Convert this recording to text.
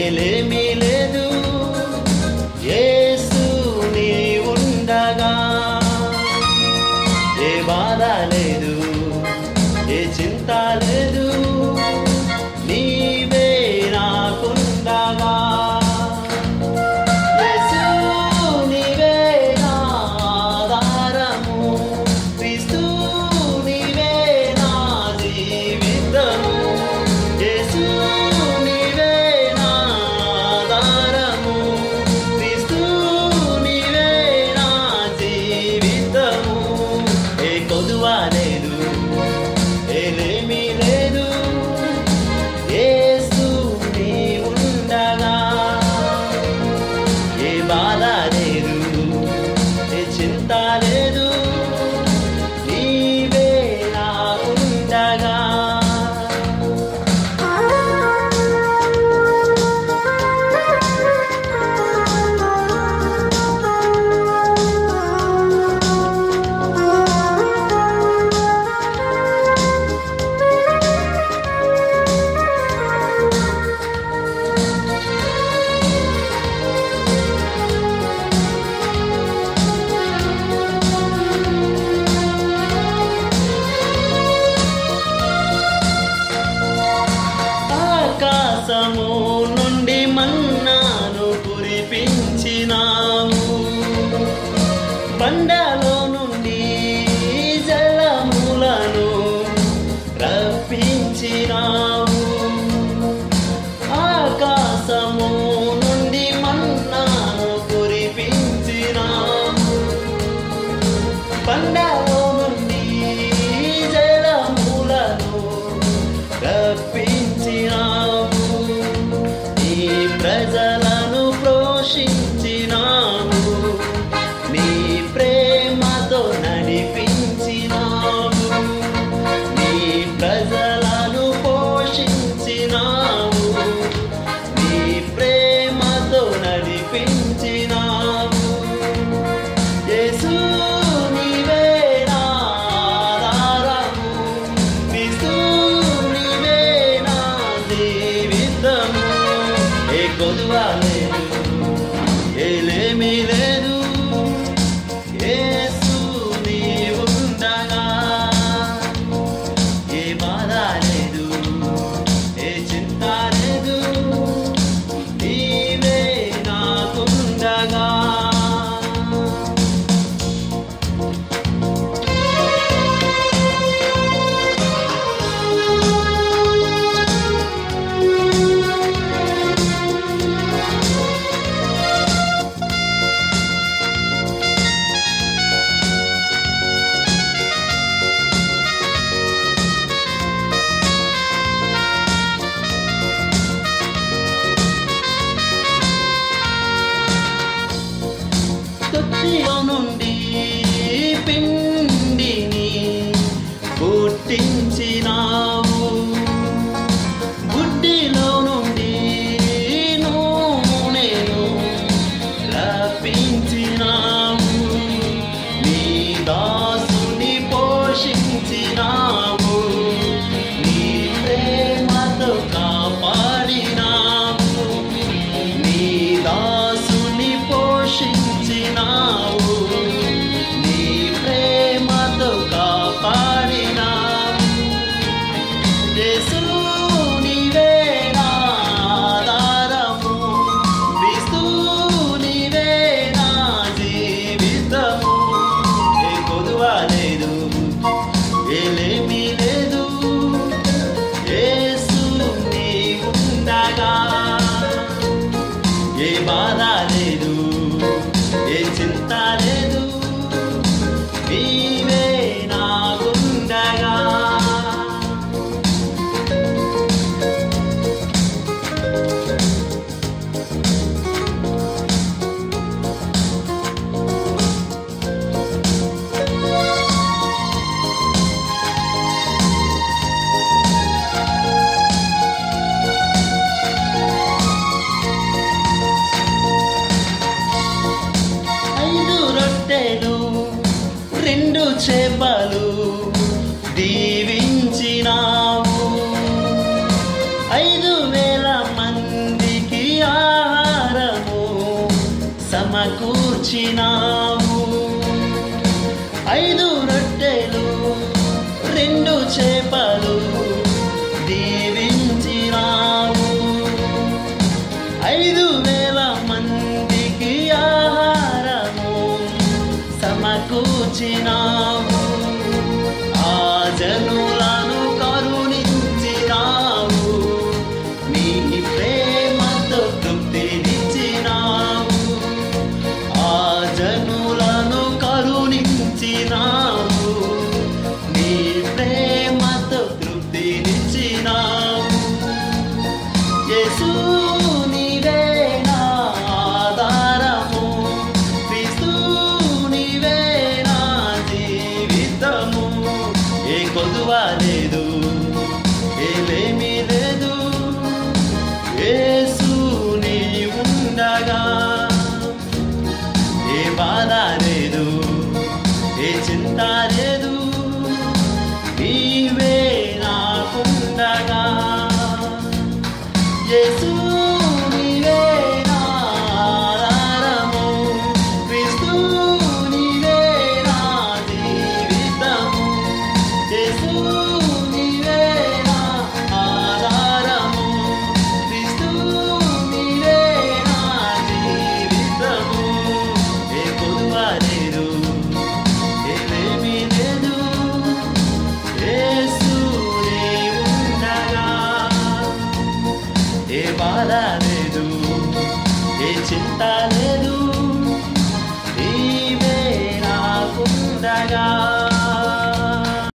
ఏలేమీ లేదు యేసు నీ ఉండగా ఏ బాధ లేదు ఏ చింత లేదు నీవే నాకుండగా యేసు నీవే నా ఆధారము క్రీస్తు నీవే నా జీవితము యేసు నీవే నా ఆధారము క్రీస్తు నీవే నా జీవితము ఏ కొదువ లేదు ఏలేమీ లేదు యేసు నీ ఉండగా ఏ బాధ లేదు ఏ చింత లేదు నీవే నా ఉండగా ఆకాశము నుండి మన్నాను కురిపించినావు బండలో నుండి జలములను రప్పించినావు ఆకాశము నుండి మన్నాను కురిపించినావు బండలో నుండి జలములను రప్పించినావు నీ ప్రజలను పోషించినావు నీ ప్రేమతో నడిపించినావు నీ ప్రజలను పోషించినావు నీ ప్రేమతో నడిపించినావు యేసు నీవే నా ఆధారము క్రీస్తు నీవే నా జీవితము ఏ కొదువ లేదు ఏలేమీ లేదు యేసు నీ ఉండగా ఏ బాధ లేదు ఏ చింత లేదు నీవే నాకుండగా తొట్టిలో నుండి పిండిని పుట్టించినావు గుడ్డిలో నుండి నూనెను రప్పించినావు నీ దాసుని పోషించినావు నీ ప్రేమతో కాపాడినావు నీ దాసుని పోషించినావు నీ ప్రేమతో కాపాడినావు యేసు నీవే నా ఆధారము క్రీస్తు నీవే నా జీవితము ఏ కొదువ లేదు ఏలేమీ లేదు యేసు నీ ఉండగా ఏ బాధ లేదు ఏ చింత లేదు నీవే నాకుండగా ఐదు రొట్టెలు రెండు చేపలు దీవించినావు ఐదు వేల మందికి సమకూర్చినావు ఐదు రొట్టెలు రెండు చేపలు దీవించినావు ఐదు వేల మందికి ఆహారము సమకూర్చినావు ఆ జనులను కరుణించినావు నీ ప్రేమతో తృప్తినిచ్చినావు ఆ జనులను కరుణించినావు నీ ప్రేమతో తృప్తినిచ్చినావు యేసు నీవే నా ఆధారము క్రీస్తు నీవే నా జీవితము ఏ కొదువ లేదు ఏమేమీ లేదు యేసు నీ ఉండగా ఏ బాధ లేదు ఏ చింత లేదు నీవే నాకుండగా యేసు నీవే నా ఆధారము క్రీస్తు నీవే నా జీవితము యేసు నీవే నా ఆధారము క్రీస్తు నీవే నా జీవితము ఏ కొదువ లేదు ఏమేమీ లేదు యేసు నీ ఉండగా ఏ బాధ లేదు ఏ చింత లేదు